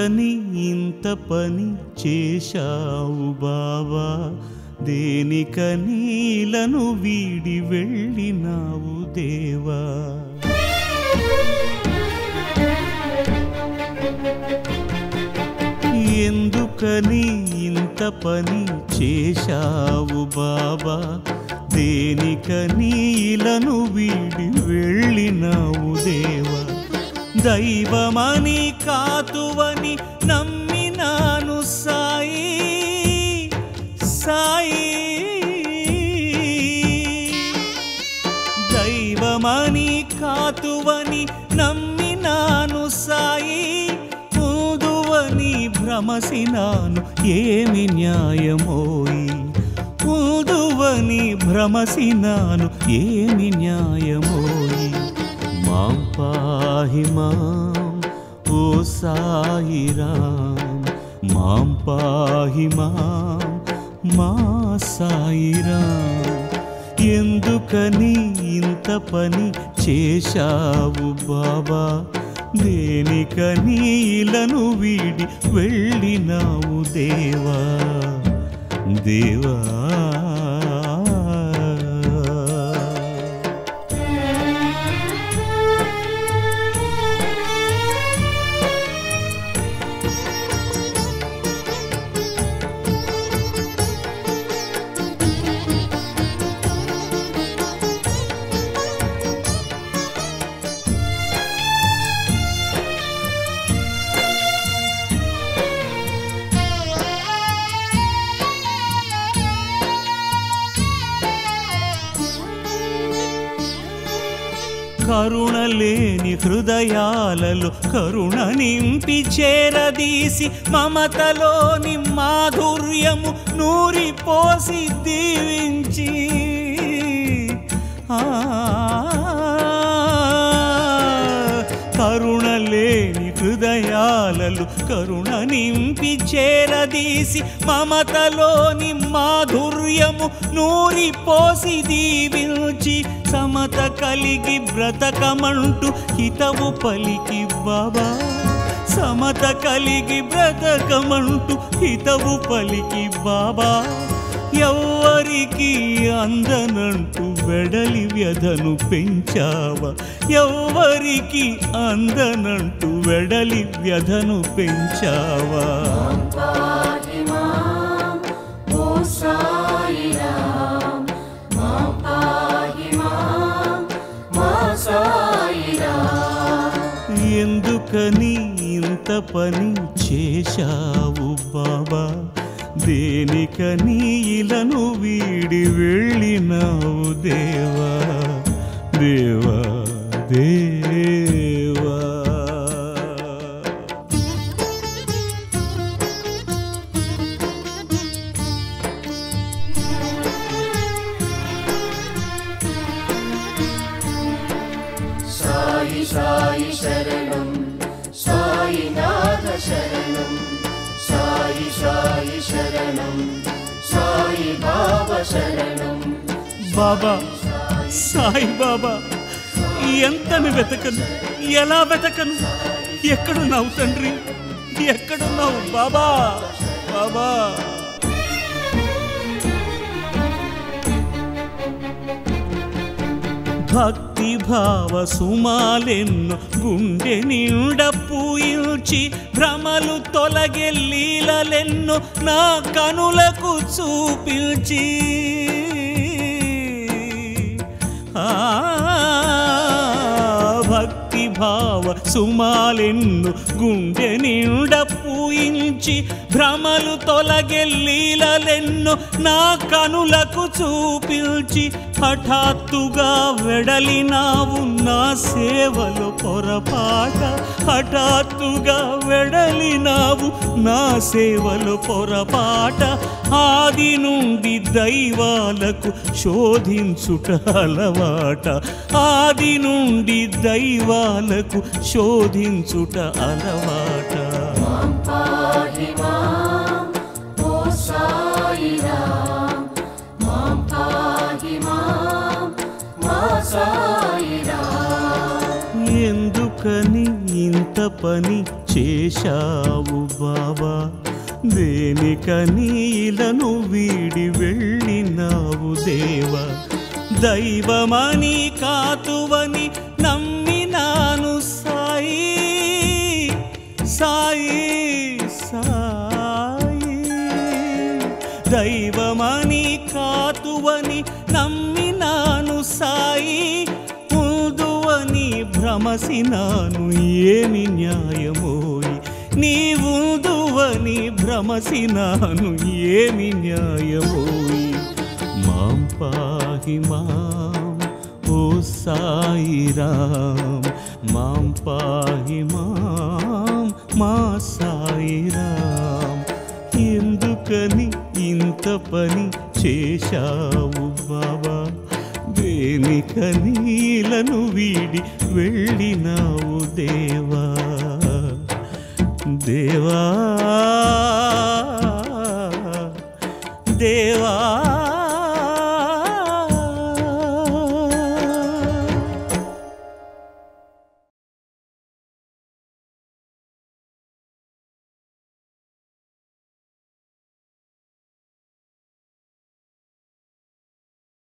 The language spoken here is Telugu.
ఎందుకని ఇంత పని చేశావు బాబా దేనికని ఇలను వీడి వెళ్ళినావు దేవా ఎందుకని ఇంత పని చేశావు బాబా దేనికని ఇలను వీడి వెళ్ళినావు దేవా దైవమని కాతువని నమ్మినాను సాయి సాయి దైవమని కాతువని నమ్మినాను సాయి ఊదువని భ్రమసినాను ఏమి న్యాయమోయి ఊదువని భ్రమసినాను ఏమి న్యాయమోయి మాం పాహి మాం ఓ సాయిరాం మాం పాహి మాం మా సాయిరాం ఎందుకని ఇంత పని చేశావు బాబా దేనికని ఇలను వీడి వెళ్ళినావు దేవా దేవా కరుణలేని హృదయాలలో కరుణ నింపి చేరదీసి మమతలోని మాధుర్యము నూరి పోసి దీవించి ఆ కరుణలేని హృదయాలలో కరుణ నింపి చేరదీసి మమతలోని మాధుర్యము నూరి పోసి దీవించి సమత కలిగి బ్రతకమంటూ హితవు పలికి బాబా సమత కలిగి బ్రతకమంటూ హితవు పలికి బాబా ఎవ్వరికి అందనంటూ వెడలి వ్యధను పెంచావా ఎవ్వరికి అందనంటూ వెడలి వ్యధను పెంచావా పాహి మాం ఓ సాయిరాం మాం పాహి మాం మా సాయిరాం ఎందుకని ఇంత పని చేశావు బాబా దేనికని ఇలను వీడి వెళ్ళినావు దేవా దేవా దేవా సాయి సాయి శరణం సాయినాథ శరణం సాయి సాయి శరణం సాయి బాబ శరణం బాబా సాయి బాబా ఎంతని వెతకను ఎలా వెతకను ఎక్కడున్నావు తండ్రి ఎక్కడున్నావు బాబా బాబా భక్తి భావ సుమాలెన్ను గుండె నిండ పూయించి భ్రమలు తొలగే లీలలెన్ను నా కనులకు చూపించి ఆ భక్తి భావ సుమాలెన్ను గుండె నిండ పూయించి భ్రమలు తొలగే లీలలెన్ను నా కనులకు చూపించి హఠాత్తుగా వెడలినావు నా సేవలో పొరపాట హఠాత్తుగా వెడలినావు నా సేవలో పొరపాట ఆది నుండి దైవాలకు శోధించుట అలవాట ఆది నుండి దైవాలకు శోధించుట అలవాట మాం పాహి మాం ఓ సాయిరాం మాం పాహి మాం మా సాయిరాం ఎందుకని ఇంత పని చేశావు బాబా దేనికని ఇలను వీడి వెళ్ళినావు దేవా దైవమని కాతువని నమ్మినాను సాయి సాయి సాయి దైవమని కాతువని నమ్మినాను సాయి ఉందువని భ్రమసినాను ఏమి న్యాయమోయి నీ ఉందువని భ్రమసినాను ఏమి న్యాయమోయి మాం పాహి మాం ఓ సాయిరామ్ మాం పాహి మాం మా సాయిరామ్ ఎందుకని ఇంత పని చేశావు బాబా దేనికని ఇలను వీడి వెళ్ళినావు దేవా దేవా దేవా